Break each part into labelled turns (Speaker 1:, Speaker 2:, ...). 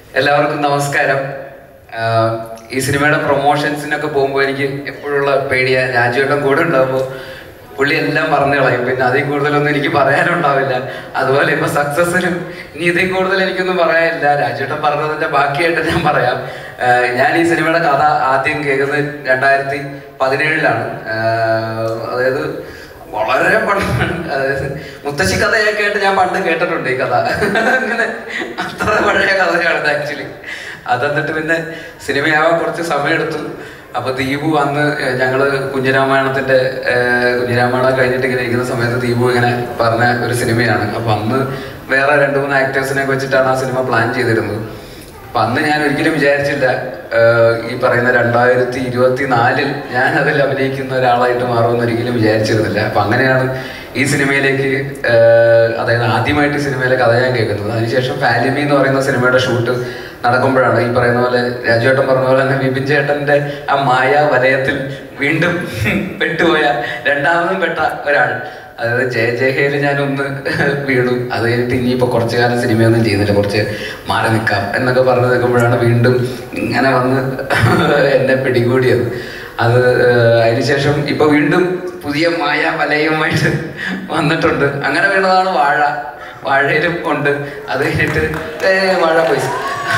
Speaker 1: എല്ലാവർക്കും നമസ്കാരം ആഹ് ഈ സിനിമയുടെ പ്രൊമോഷൻസിനൊക്കെ പോകുമ്പോൾ എനിക്ക് എപ്പോഴുള്ള പേടിയാ രാജുവേട്ടൻ കൂടെ ഉണ്ടാകുമ്പോൾ പുള്ളി എല്ലാം പറഞ്ഞു കളയും പിന്നെ അതിൽ കൂടുതലൊന്നും എനിക്ക് പറയാനുണ്ടാവില്ല അതുപോലെ ഇപ്പൊ സക്സസിലും ഇനി ഇതിൽ കൂടുതൽ എനിക്കൊന്നും പറയാനില്ല രാജുവേട്ടൻ പറഞ്ഞതിന്റെ ബാക്കിയായിട്ട് ഞാൻ പറയാം ആഹ് ഞാൻ ഈ സിനിമയുടെ കഥ ആദ്യം കേൾക്കുന്നത് രണ്ടായിരത്തി പതിനേഴിലാണ് അതായത് വളരെ പണ്ടാണ് അതായത് മുത്തശ്ശി കഥയൊക്കെ ആയിട്ട് ഞാൻ പണ്ട് കേട്ടിട്ടുണ്ട് ഈ കഥ അങ്ങനെ അത്ര പഴയ കഥയാണ് ആക്ച്വലി അത് എന്നിട്ട് പിന്നെ സിനിമയാവാൻ കുറച്ച് സമയമെടുത്തു അപ്പൊ ദീപു അന്ന് ഏർ ഞങ്ങള് കുഞ്ഞിരാമായണത്തിന്റെ ഏർ കുഞ്ഞിരാമായണം കഴിഞ്ഞിട്ട് ഇങ്ങനെ ഇരിക്കുന്ന സമയത്ത് ദീപു ഇങ്ങനെ പറഞ്ഞ ഒരു സിനിമയാണ് അപ്പൊ അന്ന് വേറെ രണ്ട് മൂന്ന് ആക്ടേഴ്സിനെ വെച്ചിട്ടാണ് ആ സിനിമ പ്ലാൻ ചെയ്തിരുന്നത് അപ്പൊ അന്ന് ഞാൻ ഒരിക്കലും വിചാരിച്ചില്ല ആഹ് ഈ പറയുന്ന രണ്ടായിരത്തി ഇരുപത്തി നാലിൽ ഞാൻ അതിൽ അഭിനയിക്കുന്ന ഒരാളായിട്ട് മാറുമെന്ന് ഒരിക്കലും വിചാരിച്ചിരുന്നില്ല അപ്പൊ അങ്ങനെയാണ് ഈ സിനിമയിലേക്ക് ആഹ് അതായത് ആദ്യമായിട്ട് ഈ സിനിമയിലെ കഥ ഞാൻ കേൾക്കുന്നത് അതിനുശേഷം ഫാലിമി എന്ന് പറയുന്ന സിനിമയുടെ ഷൂട്ട് നടക്കുമ്പോഴാണ് ഈ പറയുന്ന പോലെ രാജുവേട്ടൻ പറഞ്ഞ പോലെ തന്നെ വിപിൻ ചേട്ടന്റെ ആ മായ വലയത്തിൽ വീണ്ടും പെട്ടുപോയ രണ്ടാമതും പെട്ട ഒരാൾ അതായത് ജയ ജയഹേല് ഞാൻ ഒന്ന് വീണു അത് കഴിഞ്ഞിട്ട് ഇനിയിപ്പോ കുറച്ചു കാലം സിനിമയൊന്നും ചെയ്യുന്നില്ല കുറച്ച് മാറി നിൽക്കാം എന്നൊക്കെ പറഞ്ഞു നിൽക്കുമ്പോഴാണ് വീണ്ടും ഇങ്ങനെ വന്ന് എന്നെ പിടികൂടിയത് അത് ഏഹ്, അതിനുശേഷം ഇപ്പൊ വീണ്ടും പുതിയ മായ വലയുമായിട്ട് വന്നിട്ടുണ്ട് അങ്ങനെ വീണതാണ് വാഴ വാഴയിലും ഉണ്ട് അത് കഴിഞ്ഞിട്ട് ഏ വാഴ പൈസ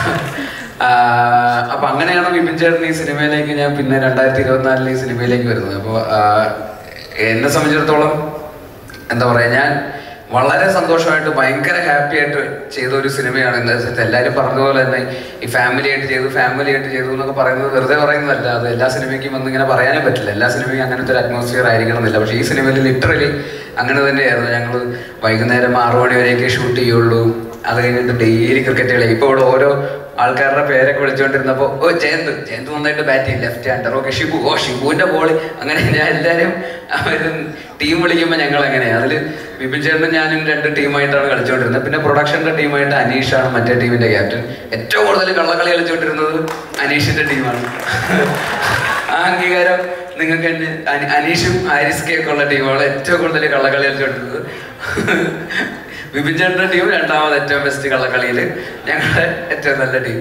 Speaker 1: ആഹ് അപ്പൊ അങ്ങനെയാണ് വിപിൻ ചേട്ടൻ ഈ സിനിമയിലേക്ക് ഞാൻ പിന്നെ രണ്ടായിരത്തി ഇരുപത്തിനാലിൽ ഈ സിനിമയിലേക്ക് വരുന്നത് അപ്പോൾ എന്നെ സംബന്ധിച്ചിടത്തോളം എന്താ പറയാ ഞാൻ വളരെ സന്തോഷമായിട്ട് ഭയങ്കര ഹാപ്പി ആയിട്ട് ചെയ്ത ഒരു സിനിമയാണ് എന്താ വെച്ചാൽ എല്ലാവരും പറഞ്ഞതുപോലെ തന്നെ ഈ ഫാമിലി ആയിട്ട് ചെയ്തു ഫാമിലി ആയിട്ട് ചെയ്തു എന്നൊക്കെ പറയുന്നത് വെറുതെ പറയുന്നതല്ല അത് എല്ലാ സിനിമയ്ക്കും വന്ന് ഇങ്ങനെ പറയാനേ പറ്റില്ല എല്ലാ സിനിമയ്ക്കും അങ്ങനത്തെ ഒരു അറ്റ്മോസ്ഫിയർ ആയിരിക്കണം എന്നില്ല പക്ഷേ ഈ സിനിമയിൽ ലിറ്ററലി അങ്ങനെ തന്നെയായിരുന്നു ഞങ്ങൾ വൈകുന്നേരം ആറു മണി വരെയൊക്കെ ഷൂട്ട് ചെയ്യുള്ളൂ അത് കഴിഞ്ഞിട്ട് ഡെയിലി ക്രിക്കറ്റ് കളി ഇപ്പോൾ ഇവിടെ ഓരോ ആൾക്കാരുടെ പേരൊക്കെ വിളിച്ചുകൊണ്ടിരുന്നപ്പോ ഓ ജയന്ത് ജയന്ത് നന്നായിട്ട് ബാറ്റ് ചെയ്യും ലെഫ്റ്റ് ഹാൻഡർ ഓക്കെ ഷിബു ഓ ഷിബുവിന്റെ ബോള് അങ്ങനെ ഞാൻ എല്ലാവരും അവരും ടീം വിളിക്കുമ്പോൾ ഞങ്ങൾ എങ്ങനെയാണ് അതിൽ വിപിൻ ചേട്ടനും ഞാനും രണ്ട് ടീമായിട്ടാണ് കളിച്ചുകൊണ്ടിരുന്നത് പിന്നെ പ്രൊഡക്ഷന്റെ ടീമായിട്ട് അനീഷാണ് മറ്റേ ടീമിന്റെ ക്യാപ്റ്റൻ ഏറ്റവും കൂടുതൽ കള്ളക്കളി കളിച്ചുകൊണ്ടിരുന്നത് അനീഷിന്റെ ടീമാണ് ആ അംഗീകാരം നിങ്ങൾക്ക് തന്നെ അനി- അനീഷും ആരിസ്കയും ഒക്കെ ഉള്ള ടീമാണ് ഏറ്റവും കൂടുതൽ കള്ളക്കളി കളിച്ചുകൊണ്ടിരുന്നത് വിപിൻ ചേട്ടൻ്റെ ടീം രണ്ടാമത് ഏറ്റവും ബെസ്റ്റ് കള്ളക്കളിയിൽ ഞങ്ങളുടെ ഏറ്റവും നല്ല ടീം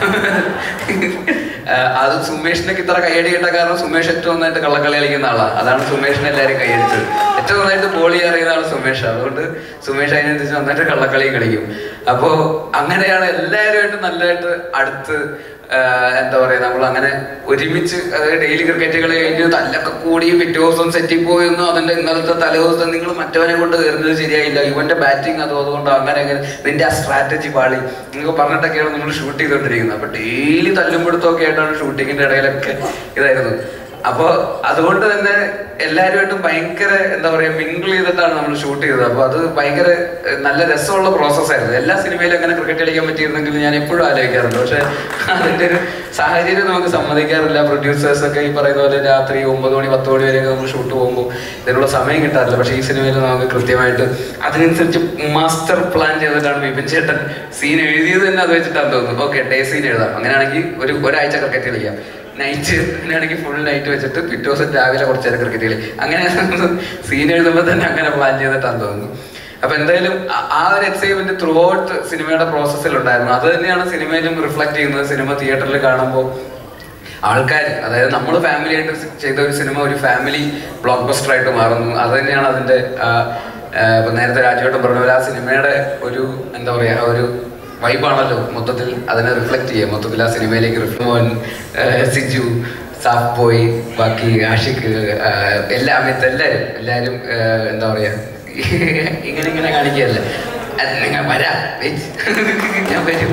Speaker 1: അത് സുമേഷിനൊക്കെ ഇത്ര കൈയടി കിട്ടാൻ കാരണം സുമേഷ് ഏറ്റവും നന്നായിട്ട് കള്ളക്കളി കളിക്കുന്ന ആളാണ് അതാണ് സുമേഷിനെ എല്ലാവരും കൈയടിച്ചത് ഏറ്റവും നന്നായിട്ട് ബോളി അറിയുന്ന ആൾ സുമേഷ് അതുകൊണ്ട് സുമേഷ് അതിനനുസരിച്ച് നന്നായിട്ട് കള്ളക്കളി കളിക്കും അപ്പോൾ അങ്ങനെയാണ് എല്ലാവരുമായിട്ട് നല്ലതായിട്ട് അടുത്ത് ആഹ് എന്താ പറയാ നമ്മൾ അങ്ങനെ ഒരുമിച്ച് അതായത് ഡെയിലി ക്രിക്കറ്റ് കളി കഴിഞ്ഞ് തല്ലൊക്കെ കൂടി പിറ്റേ ദിവസം സെറ്റിൽ പോയിരുന്നു അതിന്റെ ഇന്നലത്തെ തലേദിവസം നിങ്ങൾ മറ്റവനെ കൊണ്ട് കയറുന്നത് ശരിയായില്ല ഇവന്റെ ബാറ്റിംഗ് അതോ അതുകൊണ്ട് അങ്ങനെ അങ്ങനെ നിന്റെ ആ സ്ട്രാറ്റജി പാളി നിങ്ങൾക്ക് പറഞ്ഞിട്ടൊക്കെയാണ് നമ്മൾ ഷൂട്ട് ചെയ്തുകൊണ്ടിരിക്കുന്നത് അപ്പൊ ഡെയിലി തല്ലുംപിടുത്തമൊക്കെ ആയിട്ടാണ് ഷൂട്ടിങ്ങിന്റെ ഇടയിലൊക്കെ ഇതായിരുന്നു അപ്പോൾ അതുകൊണ്ട് തന്നെ എല്ലാവരുമായിട്ടും ഭയങ്കര എന്താ പറയാ മിങ്കിൾ ചെയ്തിട്ടാണ് നമ്മൾ ഷൂട്ട് ചെയ്തത് അപ്പോൾ അത് ഭയങ്കര ഏഹ്, നല്ല രസമുള്ള പ്രോസസ് ആയിരുന്നു എല്ലാ സിനിമയിലും അങ്ങനെ ക്രിക്കറ്റ് കളിക്കാൻ പറ്റിയിരുന്നെങ്കിൽ ഞാൻ എപ്പോഴും ആലോചിക്കാറുണ്ട് പക്ഷെ അതിന്റെ ഒരു സാഹചര്യം നമുക്ക് സമ്മതിക്കാറില്ല പ്രൊഡ്യൂസേഴ്സ് ഒക്കെ ഈ പറയുന്ന പോലെ രാത്രി ഒമ്പത് മണി പത്ത് മണി വരെ നമ്മൾ ഷൂട്ട് പോകുമ്പോൾ ഇതിനുള്ള സമയം കിട്ടാറില്ല പക്ഷേ ഈ സിനിമയിൽ നമുക്ക് കൃത്യമായിട്ട് അതിനനുസരിച്ച് മാസ്റ്റർ പ്ലാൻ ചെയ്തിട്ടാണ് വിപിൻ ചേട്ടൻ സീൻ എഴുതിയത് തന്നെ അത് വെച്ചിട്ടാണ് തോന്നുന്നു ഓക്കെ ഡേ സീൻ എഴുതാം അങ്ങനെയാണെങ്കിൽ ഒരു ഒരാഴ്ച ക്രിക്കറ്റ് കളിക്കാം നൈറ്റ് അങ്ങനെയാണെങ്കിൽ ഫുൾ നൈറ്റ് വെച്ചിട്ട് പിറ്റേ ദിവസം രാവിലെ കുറച്ച് നേരം ക്രിക്കറ്റ് കളി അങ്ങനെ സീൻ എഴുതുമ്പോൾ തന്നെ അങ്ങനെ പ്ലാൻ ചെയ്തിട്ടാന്ന് തോന്നുന്നു അപ്പൊ എന്തായാലും ആ- ആ ഒരു എക്സൈറ്റ്മെന്റ് ത്രൂ ഔട്ട് സിനിമയുടെ പ്രോസസ്സിൽ ഉണ്ടായിരുന്നു അത് തന്നെയാണ് സിനിമയിലും റിഫ്ലക്ട് ചെയ്യുന്നത് സിനിമ തിയേറ്ററിൽ കാണുമ്പോൾ ആൾക്കാർ അതായത് നമ്മൾ ഫാമിലി ആയിട്ട് ചെയ്ത ഒരു സിനിമ ഒരു ഫാമിലി ബ്ലോക്ക് ബസ്റ്റർ ആയിട്ട് മാറുന്നു അത് തന്നെയാണ് അതിന്റെ ആ, ആ, ഇപ്പൊ നേരത്തെ രാജുവേട്ടൻ പറഞ്ഞ പോലെ ആ സിനിമയുടെ ഒരു എന്താ പറയാ ആ ഒരു വൈബാണല്ലോ മൊത്തത്തിൽ അതിനെ റിഫ്ലക്ട് ചെയ്യുക മൊത്തത്തിൽ ആ സിനിമയിലേക്ക് റിഫ്ലോൻ സിജു സാഫ് ബോയ് ബാക്കി ആഷിഖ് ആ, എല്ലാ അമിത് എല്ലാവരും എല്ലാവരും ആ, എന്താ പറയാ ഇങ്ങനെ ഇങ്ങനെ കാണിക്കുകയല്ല അത് നിങ്ങൾ വരാം wait. ഞാൻ വരും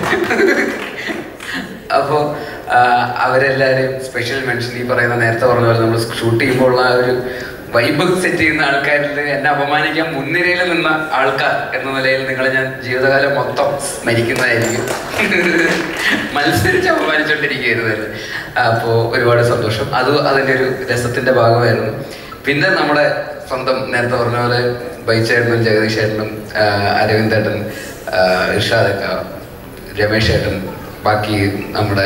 Speaker 1: അപ്പോൾ അവരെല്ലാവരും സ്പെഷ്യൽ മെൻഷൻ ഈ പറയുന്ന നേരത്തെ പറഞ്ഞ പോലെ നമ്മൾ ഷൂട്ട് ചെയ്യുമ്പോൾ ഉള്ള ആ ഒരു വൈബ് സെറ്റ് ചെയ്യുന്ന ആൾക്കാരിൽ എന്നെ അപമാനിക്കാൻ മുൻനിരയിൽ നിന്ന ആൾക്കാർ എന്ന നിലയിൽ നിങ്ങളെ ഞാൻ ജീവിതകാലം മൊത്തം സ്മരിക്കുന്നതായിരിക്കും മത്സരിച്ച് അപമാനിച്ചുകൊണ്ടിരിക്കുകയായിരുന്നു അപ്പോൾ ഒരുപാട് സന്തോഷം അത് അതിൻ്റെ ഒരു രസത്തിന്റെ ഭാഗമായിരുന്നു പിന്നെ നമ്മുടെ സ്വന്തം നേരത്തെ പറഞ്ഞ പോലെ ബൈച്ചേട്ടനും ജഗദീഷ് ചേട്ടനും അരവിന്ദേട്ടൻ ഇർഷാദക്ക രമേശ് ചേട്ടൻ ബാക്കി നമ്മുടെ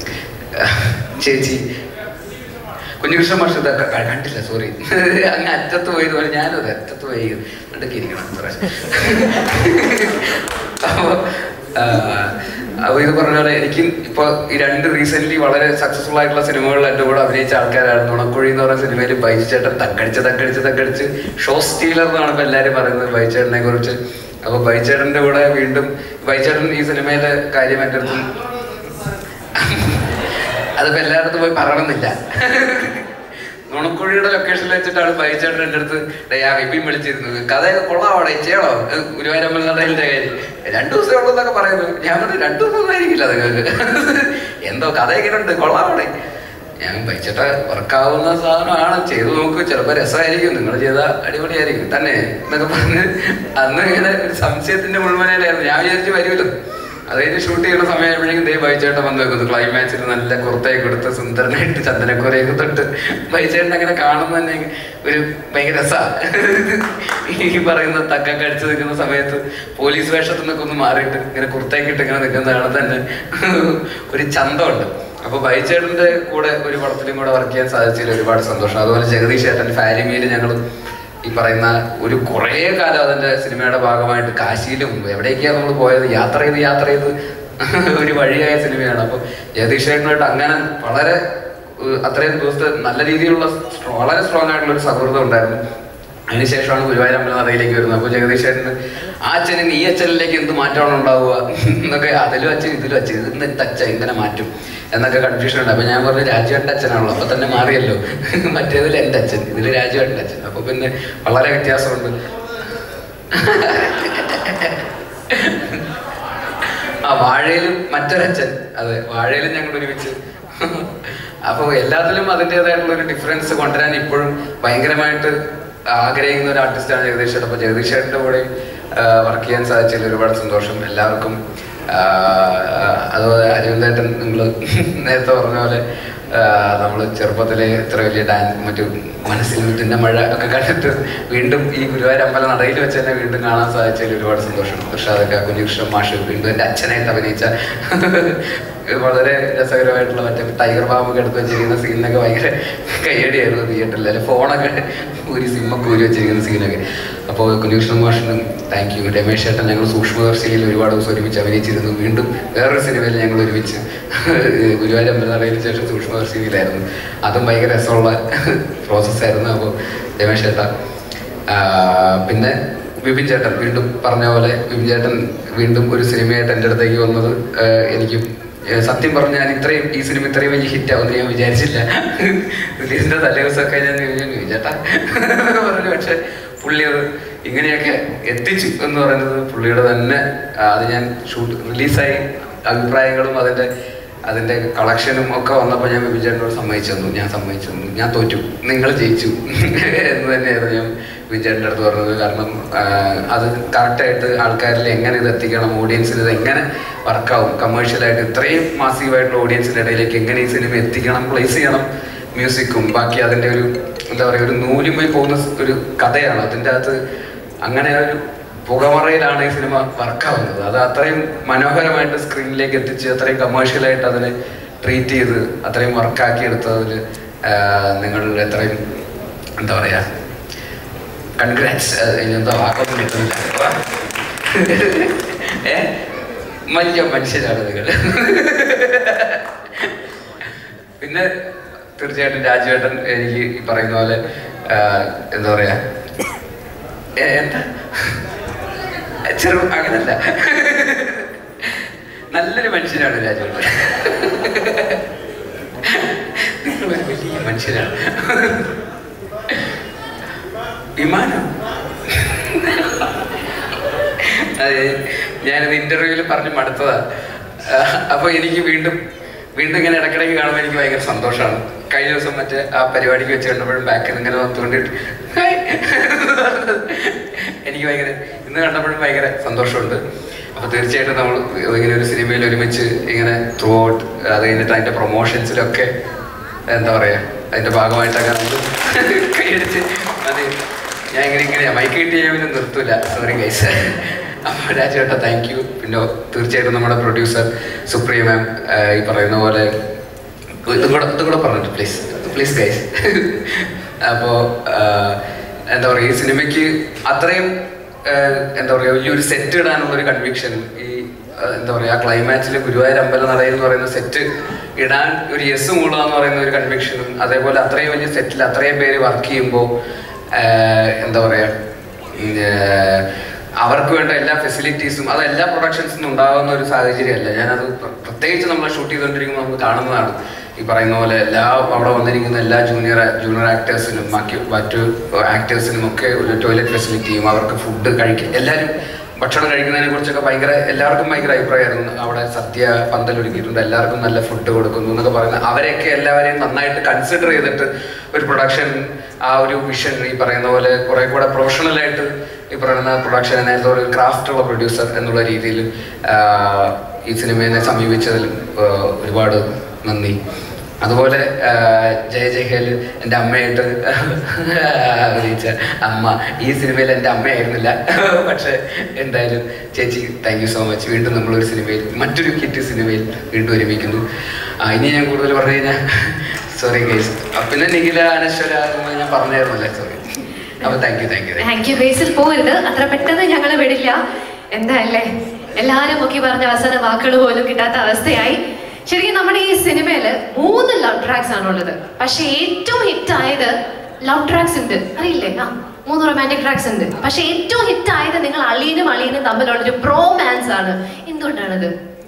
Speaker 1: ചേച്ചി കുഞ്ഞുകൃഷ്ണ മാഷ് ഇതൊക്കെ ക- കണ്ടില്ല സോറി അങ്ങ് അറ്റത്ത് പോയത് പോലെ ഞാനും അതെ അറ്റത്ത് പോയി ഇടയ്ക്ക് ഇരിക്കണം അത്ര അപ്പോൾ അപ്പൊ ഇത് പറഞ്ഞ പോലെ എനിക്ക് ഇപ്പൊ ഈ രണ്ട് റീസെന്റ് വളരെ സക്സസ്ഫുൾ ആയിട്ടുള്ള സിനിമകളിൽ എൻ്റെ കൂടെ അഭിനയിച്ച ആൾക്കാരാണ് നുണക്കുഴി എന്ന് പറയുന്ന സിനിമയിൽ ബൈജു ചേട്ടൻ തക്കടിച്ച് തക്കടിച്ച് തക്കടിച്ച് ഷോ സ്റ്റീലർ എന്നാണ് ഇപ്പൊ എല്ലാവരും പറയുന്നത് ബൈചേട്ടനെ കുറിച്ച് അപ്പൊ ബൈചേട്ടന്റെ കൂടെ വീണ്ടും ബൈചേട്ടൻ ഈ സിനിമയിലെ കാര്യം എൻ്റെ അടുത്ത് അതിപ്പോ എല്ലായിടത്തും പോയി പറയണമെന്നില്ല നുണക്കുഴിയുടെ ലൊക്കേഷനിൽ വെച്ചിട്ടാണ് ബൈചേട്ടൻ എൻ്റെ അടുത്ത് "ഡേ, ആ വിപിൻ വിളിച്ചിരുന്നത് കഥയൊക്കെ കൊള്ളാവടെ ചെയ്യണോ ഗുരുവായൂരമ്പല നടയിലെ കാര്യം രണ്ടു ദിവസമേ ഉള്ളൂ എന്നൊക്കെ പറയുന്നു ഞാൻ പറഞ്ഞു രണ്ടു ദിവസം ആയിരിക്കില്ല നിങ്ങൾക്ക് എന്തോ കഥയൊക്കെ ഉണ്ട് കൊള്ളാവടെ ഞാൻ ബൈച്ചേട്ട വർക്കാവുന്ന സാധനമാണ് ചെയ്തു നോക്ക് ചിലപ്പോൾ രസമായിരിക്കും നിങ്ങൾ ചെയ്ത അടിപൊളിയായിരിക്കും തന്നെ എന്നൊക്കെ പറഞ്ഞ് അന്ന് ഇങ്ങനെ ഒരു സംശയത്തിന്റെ മുൾമനയിലായിരുന്നു ഞാൻ വിചാരിച്ച് വരുമല്ലോ അത് കഴിഞ്ഞ് ഷൂട്ട് ചെയ്യുന്ന സമയമായപ്പോഴേക്കും ദേ ബൈച്ചേട്ടൻ വന്ന് വെക്കുന്നു ക്ലൈമാക്സിൽ നല്ല കുർത്തയൊക്കെ കൊടുത്ത് സുന്ദരനായിട്ട് ചന്ദനക്കുരയൊക്കെ തൊട്ട് ബൈച്ചേട്ടൻ അങ്ങനെ കാണുമ്പോൾ തന്നെ ഒരു ഭയങ്കര രസമാണ് ഈ പറയുന്ന തക്കൊക്കെ അടിച്ചു നിൽക്കുന്ന സമയത്ത് പോലീസ് വേഷത്തിൽ നിന്നൊക്കെ ഒന്ന് മാറിയിട്ട് ഇങ്ങനെ കുർത്തയൊക്കെ ഇട്ട് ഇങ്ങനെ നിൽക്കുന്നതാണ് തന്നെ ഒരു ചന്തമുണ്ട് അപ്പൊ ബൈച്ചേട്ടന്റെ കൂടെ ഒരു പടത്തിലും കൂടെ വർക്ക് ചെയ്യാൻ സാധിച്ചതിൽ ഒരുപാട് സന്തോഷം അതുപോലെ ജഗദീഷ് ചേട്ടൻ ഫാരിമിയിൽ ഞങ്ങൾ ഈ പറയുന്ന ഒരു കുറേ കാലം അതിന്റെ സിനിമയുടെ ഭാഗമായിട്ട് കാശിയിലും എവിടേക്കാണ് നമ്മൾ പോയത് യാത്ര ചെയ്ത് യാത്ര ചെയ്ത് ഒരു വഴിയായ സിനിമയാണ് അപ്പോൾ ജഗദീഷ് ചേട്ടനായിട്ട് അങ്ങനെ വളരെ ഏഹ്, അത്രയും ദിവസത്തെ നല്ല രീതിയിലുള്ള strong- വളരെ സ്ട്രോങ് ആയിട്ടുള്ള ഒരു സൗഹൃദം ഉണ്ടായിരുന്നു അതിനുശേഷമാണ് ഗുരുവായൂർ അമ്പല നടയിലേക്ക് വരുന്നത് അപ്പോൾ ജഗദീഷ് ചേട്ടന് ആ അച്ഛന് ഈ അച്ഛനിലേക്ക് എന്ത് മാറ്റമാണ് ഉണ്ടാവുക എന്നൊക്കെ അതിലും അച്ഛൻ ഇതിലും അച്ഛൻ ഇത് എന്ത് അച്ഛൻ ഇങ്ങനെ മാറ്റും എന്നൊക്കെ കൺഫ്യൂഷൻ ഉണ്ട് അപ്പൊ ഞാൻ പറഞ്ഞു രാജുവേട്ടൻ്റെ അച്ഛനാണല്ലോ അപ്പൊ തന്നെ മാറിയല്ലോ മറ്റേതിൽ എൻ്റെ അച്ഛൻ ഇതിൽ രാജുവേട്ടൻ്റെ അച്ഛൻ അപ്പൊ പിന്നെ വളരെ വ്യത്യാസമുണ്ട് ആ വാഴയിലും മറ്റൊരച്ഛൻ അതെ വാഴയിലും ഞങ്ങൾ ഒരുമിച്ച് അപ്പോൾ എല്ലാത്തിലും അതിൻ്റെതായിട്ടുള്ള ഒരു ഡിഫറൻസ് കൊണ്ടുവരാൻ ഇപ്പോഴും ഭയങ്കരമായിട്ട് ആഗ്രഹിക്കുന്ന ഒരു ആർട്ടിസ്റ്റാണ് ജഗദീഷ് ചേട്ടൻ അപ്പോൾ ജഗദീഷ് ചേട്ടൻ്റെ കൂടെ വർക്ക് ചെയ്യാൻ സാധിച്ചതിൽ ഒരുപാട് സന്തോഷം എല്ലാവർക്കും ആ, അതുപോലെ അരവിന്ദേട്ടൻ നിങ്ങൾ നേരത്തെ പറഞ്ഞ പോലെ നമ്മൾ ചെറുപ്പത്തിലെ ഇത്ര വലിയ ഡാൻസ് മറ്റു മനസ്സിൽ മുറ്റിൻ്റെ മഴ ഒക്കെ കണ്ടിട്ട് വീണ്ടും ഈ ഗുരുവായൂർ അമ്പല നടയിൽ വെച്ച് തന്നെ വീണ്ടും കാണാൻ സാധിച്ചതിൽ ഒരുപാട് സന്തോഷം ഋഷാദൊക്കെ കുഞ്ഞുകൃഷ്ണൻ മാഷ് വീണ്ടും എൻ്റെ അച്ഛനായിട്ട് അഭിനയിച്ച വളരെ രസകരമായിട്ടുള്ള മറ്റേ ടൈഗർ ബാബൊക്കെ എടുത്ത് വെച്ചിരിക്കുന്ന സീനൊക്കെ ഭയങ്കര കയ്യടിയായിരുന്നു തിയേറ്ററിൽ അല്ലെ ഫോണൊക്കെ ഒരു സിമ്മൊക്കെ ഊരി വെച്ചിരിക്കുന്ന സീനൊക്കെ അപ്പോൾ കുഞ്ഞുകൃഷ്ണൻ മാഷിനും താങ്ക് യു രമേശ് ചേട്ടൻ ഞങ്ങൾ സൂക്ഷ്മദർശിയിൽ ഒരുപാട് ദിവസം ഒരുമിച്ച് അഭിനയിച്ചിരുന്നു വീണ്ടും വേറൊരു സിനിമയിൽ ഞങ്ങൾ ഒരുമിച്ച് ഗുരുവായൂർ അമ്പലനടയിന് ശേഷം സൂക്ഷ്മദർശിയിലായിരുന്നു അതും ഭയങ്കര രസമുള്ള പ്രോസസ്സായിരുന്നു അപ്പോൾ രമേശ് ചേട്ടൻ ആ, പിന്നെ വിപിൻ ചേട്ടൻ വീണ്ടും പറഞ്ഞ പോലെ വിപിൻ ചേട്ടൻ വീണ്ടും ഒരു സിനിമയായിട്ട് എൻ്റെ അടുത്തേക്ക് വന്നത് ആ, എനിക്ക് ഏ, സത്യം പറഞ്ഞാൽ ഞാൻ ഇത്രയും ഈ സിനിമ ഇത്രയും വലിയ ഹിറ്റ് ആവുമെന്ന് ഞാൻ വിചാരിച്ചില്ല റിലീസിന്റെ തലേദിവസമൊക്കെ ഞാൻ വിചാരിച്ചു, വിപിൻ ചേട്ടാ എന്നൊക്കെ പറഞ്ഞു പക്ഷെ പുള്ളി അത് ഇങ്ങനെയൊക്കെ എത്തിച്ചു എന്ന് പറയുന്നത് പുള്ളിയുടെ തന്നെ ആ, അത് ഞാൻ ഷൂട്ട് റിലീസായി അഭിപ്രായങ്ങളും അതിൻ്റെ അതിന്റെ കളക്ഷനും ഒക്കെ വന്നപ്പോൾ ഞാൻ വിപിൻ ചേട്ടനോട് സമ്മതിച്ചു തന്നു ഞാൻ സമ്മതിച്ചു തന്നു ഞാൻ തോറ്റു നിങ്ങൾ ജയിച്ചു എന്ന് തന്നെയായിരുന്നു ഞാൻ വിപിൻ ചേട്ടൻ്റെ അടുത്ത് പറഞ്ഞത് കാരണം ആ, അത് കറക്റ്റായിട്ട് ആൾക്കാരിൽ എങ്ങനെ ഇത് എത്തിക്കണം ഓഡിയൻസിന് ഇത് എങ്ങനെ വർക്കാവും കമേഴ്ഷ്യലായിട്ട് ഇത്രയും മാസീവായിട്ടുള്ള ഓഡിയൻസിൻ്റെ ഇടയിലേക്ക് എങ്ങനെ ഈ സിനിമ എത്തിക്കണം പ്ലേസ് ചെയ്യണം മ്യൂസിക്കും ബാക്കി അതിൻ്റെ ഒരു എന്താ പറയുക ഒരു നൂലുമായി പോകുന്ന ഒരു കഥയാണ് അതിൻ്റെ അകത്ത് അങ്ങനെ ഒരു പുകമറയിലാണ് ഈ സിനിമ വർക്കാവുന്നത് അത് അത്രയും മനോഹരമായിട്ട് സ്ക്രീനിലേക്ക് എത്തിച്ച് അത്രയും കമേഴ്ഷ്യലായിട്ട് അതിനെ ട്രീറ്റ് ചെയ്ത് അത്രയും വർക്കാക്കി എടുത്തതിൽ നിങ്ങൾ എത്രയും എന്താ പറയാ കൺഗ്രാറ്റ്സ് എന്താ വാക്കൊന്നും കിട്ടുന്നില്ല ഏ വലിയ മനുഷ്യരാണ് നിങ്ങൾ പിന്നെ തീർച്ചയായിട്ടും രാജുവേട്ടൻ എനിക്ക് ഈ പറയുന്ന പോലെ ആ, എന്താ പറയാ ഏ, എന്താ ചെറു അങ്ങനല്ല നല്ലൊരു മനുഷ്യനാണ് രാജുവേട്ടൻ നിങ്ങളൊരു വലിയ മനുഷ്യനാണ് വിമാനം അതെ ഞാനത് ഇന്റർവ്യൂവിൽ പറഞ്ഞ് മടുത്തതാ ആ, അപ്പൊ എനിക്ക് വീണ്ടും വീണ്ടും ഇങ്ങനെ ഇടയ്ക്കിടയ്ക്ക് കാണുമ്പോൾ എനിക്ക് ഭയങ്കര സന്തോഷമാണ് കഴിഞ്ഞ ദിവസം മറ്റേ ആ പരിപാടിക്ക് വെച്ച് കണ്ടപ്പോഴും ബാക്കിൽ നിന്ന് ഇങ്ങനെ വന്നുകൊണ്ടിട്ട് ഹായ് എന്ന് പറഞ്ഞത് എനിക്ക് ഭയങ്കര ഇന്ന് കണ്ടപ്പോഴും ഭയങ്കര സന്തോഷമുണ്ട് അപ്പൊ തീർച്ചയായിട്ടും നമ്മൾ ഇങ്ങനെ ഒരു സിനിമയിൽ ഒരുമിച്ച് ഇങ്ങനെ ത്രൂ ഔട്ട് അത് കഴിഞ്ഞിട്ട് അതിന്റെ പ്രൊമോഷൻസിലൊക്കെ എന്താ പറയാ അതിന്റെ ഭാഗമായിട്ടൊക്കെ നമ്മൾ കൈയടിച്ച് അത് ഞാൻ ഇങ്ങനെ ഇങ്ങനെ മൈക്ക് കിട്ടി ഞാൻ പിന്നെ നിർത്തൂല സോറി ഗൈസ് അപ്പോൾ രാജേട്ട താങ്ക് യു പിന്നെ തീർച്ചയായിട്ടും നമ്മുടെ പ്രൊഡ്യൂസർ സുപ്രിയ മാം ഈ പറയുന്ന പോലെ ഇതും കൂടെ ഇതും കൂടെ പറഞ്ഞിട്ട് പ്ലീസ് പ്ലീസ് ഗൈസ് അപ്പോൾ എന്താ പറയുക ഈ സിനിമയ്ക്ക് അത്രയും ആ, എന്താ പറയുക വലിയൊരു സെറ്റ് ഇടാനുള്ള ഒരു കൺവിക്ഷൻ ഈ ഏഹ്, എന്താ പറയുക ആ ക്ലൈമാക്സിൽ ഗുരുവായൂർ അമ്പല നടയിൽ എന്ന് പറയുന്ന സെറ്റ് ഇടാൻ ഒരു യെസ് മൂടുക എന്ന് പറയുന്ന ഒരു കൺവിക്ഷനും അതേപോലെ അത്രയും വലിയ സെറ്റിൽ അത്രയും പേര് വർക്ക് ചെയ്യുമ്പോൾ എന്താ പറയുക ഉം, ഏഹ്, അവർക്ക് വേണ്ട എല്ലാ ഫെസിലിറ്റീസും അത് എല്ലാ പ്രൊഡക്ഷൻസിനും ഉണ്ടാകുന്ന ഒരു സാഹചര്യമല്ല ഞാനത് പ്ര- പ്രത്യേകിച്ച് നമ്മൾ ഷൂട്ട് ചെയ്തുകൊണ്ടിരിക്കുമ്പോൾ നമുക്ക് കാണുന്നതാണ് ഈ പറയുന്ന പോലെ എല്ലാ അവിടെ വന്നിരിക്കുന്ന എല്ലാ ജൂനിയർ ജൂനിയർ ആക്ടേഴ്സിനും ബാക്കി മറ്റു ആക്ടേഴ്സിനും ഒക്കെ ഒരു ടോയ്ലറ്റ് ഫെസിലിറ്റിയും അവർക്ക് ഫുഡ് കഴിക്കാൻ എല്ലാവരും ഭക്ഷണം കഴിക്കുന്നതിനെ കുറിച്ചൊക്കെ ഭയങ്കര എല്ലാവർക്കും ഭയങ്കര അഭിപ്രായമായിരുന്നു അവിടെ സദ്യ പന്തൽ ഒരുക്കിയിട്ടുണ്ട് എല്ലാവർക്കും നല്ല ഫുഡ് കൊടുക്കുന്നു എന്നൊക്കെ പറയുന്നത് അവരെയൊക്കെ എല്ലാവരെയും നന്നായിട്ട് കൺസിഡർ ചെയ്തിട്ട് ഒരു പ്രൊഡക്ഷൻ ആ ഒരു വിഷൻ ഈ പറയുന്ന പോലെ കുറെ കൂടെ പ്രൊഫഷണൽ ആയിട്ട് ഈ പറയുന്ന പ്രൊഡക്ഷൻ അതിനകത്ത് ഒരു ക്രാഫ്റ്റ് ഉള്ള പ്രൊഡ്യൂസർ എന്നുള്ള രീതിയിൽ ഈ സിനിമയെ സമീപിച്ചതിൽ ആ, ഒരുപാട് നന്ദി അതുപോലെ ആ, ജയ ജയഹേൽ എൻ്റെ അമ്മയായിട്ട് അഭിനയിച്ച അമ്മ ഈ സിനിമയിൽ എൻ്റെ അമ്മയായിരുന്നില്ല പക്ഷെ എന്തായാലും ചേച്ചി താങ്ക് യു സോ മച്ച് വീണ്ടും നമ്മളൊരു സിനിമയിൽ മറ്റൊരു ഹിറ്റ് സിനിമയിൽ വീണ്ടും ഒരുമിക്കുന്നു ആ, ഇനി ഞാൻ കൂടുതൽ പറഞ്ഞു കഴിഞ്ഞാൽ സോറി ഗൈസ് പിന്നെ നിഖില അനശ്വര എന്ന് ഞാൻ പറഞ്ഞായിരുന്നല്ലേ സോറി അപ്പൊ thank you thank you
Speaker 2: thank you Basil പോകരുത് അത്ര പെട്ടെന്ന് ഞങ്ങൾ വിടില്ല എന്താല്ലേ എല്ലാരും മുക്കി പറഞ്ഞ അവസാന വാക്കുകൾ പോലും കിട്ടാത്ത അവസ്ഥയായി ശരിക്കും നമ്മുടെ ഈ സിനിമയില് മൂന്ന് ലവ് ട്രാക്സ് ആണുള്ളത് പക്ഷെ ഏറ്റവും ഹിറ്റ് ആയത് ലവ് ട്രാക്സ് ഉണ്ട് അറിയില്ലേ ആ മൂന്ന് റൊമാൻറ്റിക് ട്രാക്സ് ഉണ്ട് പക്ഷെ ഏറ്റവും ഹിറ്റ് ആയത് നിങ്ങൾ അളീനും അളീനും തമ്മിലുള്ള ഒരു പ്രോമാൻസ് ആണ് എന്തുകൊണ്ടാണത്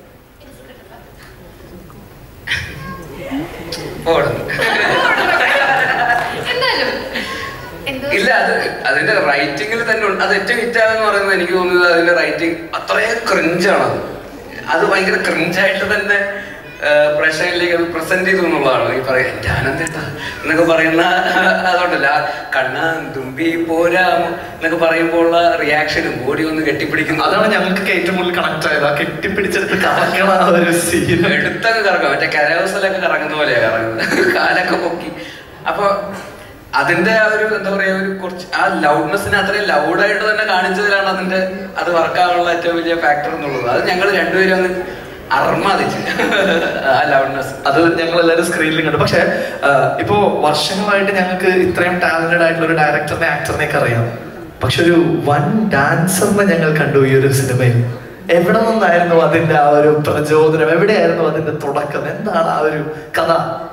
Speaker 1: പോടുന്നു
Speaker 2: എന്തായാലും എന്തോ
Speaker 1: ഇല്ല അത് അതിന്റെ റൈറ്റിംഗിൽ തന്നെ ഉണ്ട് അത് ഏറ്റവും ഹിറ്റ് ആണെന്ന് പറയുന്നത് എനിക്ക് തോന്നുന്നത് അതിന്റെ റൈറ്റിംഗ് അത്രയും ക്രിഞ്ചാണ് അത് അത് ഭയങ്കര ക്രിഞ്ചായിട്ട് തന്നെ പ്രേക്ഷകരിലേക്ക് അത് പ്രസന്റ് ചെയ്തു എന്നുള്ളതാണ് ഈ പറയാ എന്റെ ആനന്ദേട്ട എന്നൊക്കെ പറയുന്ന അതുകൊണ്ടല്ല ആ കണ്ണാ തുമ്പി പോരാമോ എന്നൊക്കെ പറയുമ്പോൾ ഉള്ള റിയാക്ഷനും ബോഡി ഒന്ന് കെട്ടിപ്പിടിക്കുന്നു
Speaker 3: അതാണ് ഞങ്ങൾക്ക് ഏറ്റവും കൂടുതൽ കണക്ട് ആയത് ആ കെട്ടിപ്പിടിച്ചെടുത്ത് കറക്കണ ആ ഒരു സീൻ
Speaker 1: എടുത്തങ്ങ് കറങ്ങും മറ്റേ കരകൗസലൊക്കെ കറങ്ങുന്ന പോലെയാ കറങ്ങുന്നത് കാലൊക്കെ പൊക്കി അപ്പൊ അതിന്റെ ആ ഒരു എന്താ പറയാ ഒരു കുറച്ച് ആ ലൗഡ്നെസ്സിനെ അത്രയും ലൗഡായിട്ട് തന്നെ കാണിച്ചതിലാണ് അതിന്റെ അത് വർക്കാവാനുള്ള ഏറ്റവും വലിയ ഫാക്ടർ എന്നുള്ളത് അത് ഞങ്ങൾ രണ്ടുപേരും അങ്ങ് അർമാദിച്ചു ആ ലൗഡ്നെസ്
Speaker 3: അത് ഞങ്ങൾ എല്ലാവരും സ്ക്രീനിൽ കണ്ടു പക്ഷെ ഇപ്പോ വർഷങ്ങളായിട്ട് ഞങ്ങൾക്ക് ഇത്രയും ടാലന്റഡ് ആയിട്ടുള്ള ഒരു ഡയറക്ടറിനെ ആക്ടറിനെ ഒക്കെ അറിയാം പക്ഷെ ഒരു വൺ ഡാൻസറിനെ ഞങ്ങൾ കണ്ടു ഈ ഒരു സിനിമയിൽ എവിടെ നിന്നായിരുന്നു അതിന്റെ ആ ഒരു പ്രചോദനം എവിടെയായിരുന്നു അതിന്റെ തുടക്കം എന്താണ് ആ ഒരു കഥ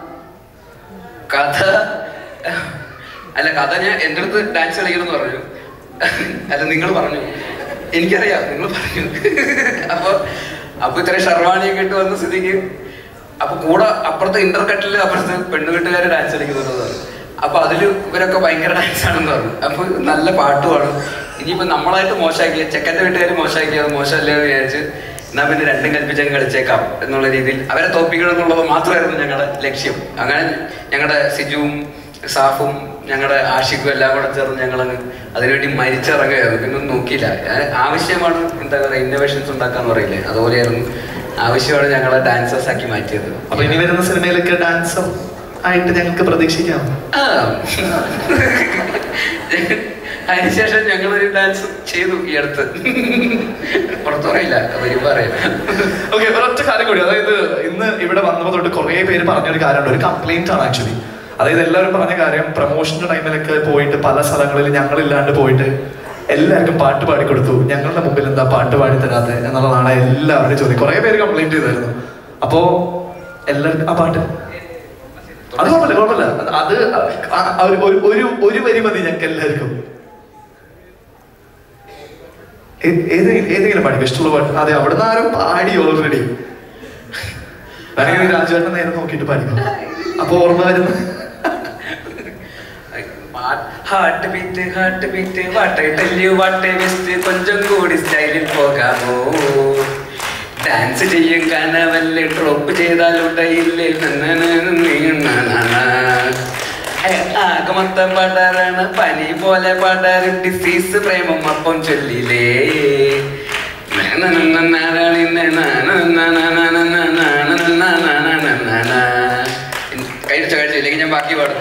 Speaker 1: കഥ അല്ല കഥ ഞാൻ എൻ്റെ അടുത്ത് ഡാൻസ് കളിക്കണമെന്ന് പറഞ്ഞു അല്ല നിങ്ങൾ പറഞ്ഞു എനിക്കറിയാം നിങ്ങൾ പറഞ്ഞു അപ്പൊ അപ്പൊ ഇത്രയും ഷർവാണിയൊക്കെ ഇട്ട് വന്ന സ്ഥിതിക്ക് അപ്പൊ കൂടെ അപ്പുറത്തെ ഇന്റർകട്ടില് അപ്പുറത്തെ പെണ്ണുകെട്ടുകാർ ഡാൻസ് കളിക്കുന്നത് പറഞ്ഞു അപ്പൊ അതില് ഇവരൊക്കെ ഭയങ്കര ഡാൻസ് ആണെന്ന് പറഞ്ഞു അപ്പൊ നല്ല പാട്ടുമാണ് ഇനിയിപ്പോ നമ്മളായിട്ട് മോശമാക്കിയ ചെക്കൻ്റെ വീട്ടുകാർ മോശമാക്കിയത് മോശമല്ലേ എന്ന് വിചാരിച്ച് എന്നാ പിന്നെ രണ്ടും കൽപ്പിച്ചങ്ങ് കളിച്ചേക്കാം എന്നുള്ള രീതിയിൽ അവരെ തോപ്പിക്കണം എന്നുള്ളത് മാത്രമായിരുന്നു ഞങ്ങളുടെ ലക്ഷ്യം അങ്ങനെ ഞങ്ങളുടെ സിജുവും സാഫും ഞങ്ങളുടെ ആഷിഖും എല്ലാം കൂടെ ചേർന്ന് ഞങ്ങളങ്ങ് അതിനുവേണ്ടി മരിച്ചിറങ്ങുകയായിരുന്നു പിന്നെ ഒന്നും നോക്കിയില്ല ഞാൻ ആവശ്യമാണ് എന്താ പറയുക ഇന്നോവേഷൻസ് ഉണ്ടാക്കാന്ന് പറയില്ലേ അതുപോലെയായിരുന്നു ആവശ്യമാണ് ഞങ്ങളെ ഡാൻസേഴ്സ് ആക്കി മാറ്റിയത്
Speaker 3: അപ്പൊ ഇനി വരുന്ന സിനിമയിലൊക്കെ ഡാൻസർ ആയിട്ട് ഞങ്ങൾക്ക് പ്രതീക്ഷിക്കാം
Speaker 1: ആ. അതിനുശേഷം ഞങ്ങളൊരു ഡാൻസ് ചെയ്തു ഈ അടുത്ത് പുറത്തു പറയില്ല വരുമ്പോ അറിയാം
Speaker 3: ഓക്കെ ഒരൊറ്റ കാര്യം കൂടി അതായത് ഇന്ന് ഇവിടെ വന്നപ്പോൾ തൊട്ട് കുറേ പേര് പറഞ്ഞൊരു കാര്യമുണ്ട് ഒരു കംപ്ലൈന്റ് ആണ് ആക്ച്വലി അതായത് എല്ലാവരും പറഞ്ഞ കാര്യം പ്രൊമോഷന്റെ ടൈമിലൊക്കെ പോയിട്ട് പല സ്ഥലങ്ങളിൽ ഞങ്ങളില്ലാണ്ട് പോയിട്ട് എല്ലാവർക്കും പാട്ട് പാടി കൊടുത്തു ഞങ്ങളുടെ മുമ്പിൽ എന്താ പാട്ട് പാടി തരാതെ എന്നുള്ളതാണ് എല്ലാവരുടെയും ചോദ്യം കുറേ പേര് കംപ്ലൈന്റ് ചെയ്തായിരുന്നു അപ്പോ എല്ലാവർക്കും ആ പാട്ട് അത് കുഴപ്പമില്ല കുഴപ്പമില്ല അത് ആ- ആ ഒരു- ഒരു- ഒരു ഒരു വരി മതി ഞങ്ങൾക്ക് എല്ലാവർക്കും ഏ- ഏതെങ്കിലും ഏതെങ്കിലും പാടിക്കും ഇഷ്ടമുള്ള പാട്ട് അതെ അവിടുന്ന് ആരോ പാടി ഓൾറെഡി വേണമെങ്കിൽ രാജുവേട്ടൻ നേരെ നോക്കിയിട്ട് പാടിക്കും അപ്പൊ ഓർമ്മ വരുന്ന
Speaker 1: heart beat heart beat what a tell you what a west കൊഞ്ചം കൂടി സ്റ്റൈലിൽ പോകാമോ ഡാൻസ് ചെയ്യും കനവല്ല് ഡ്രോപ്പ് ചെയ്താലുണ്ടയില്ലേ ആകെ മൊത്തം പടരാണ് പനി പോലെ പടരും ഡിസീസ് പ്രേമം അപ്പം ചൊല്ലിലേ കഴിച്ചോ കഴിച്ചോ ഇല്ലെങ്കിൽ ഞാൻ ബാക്കി പാടും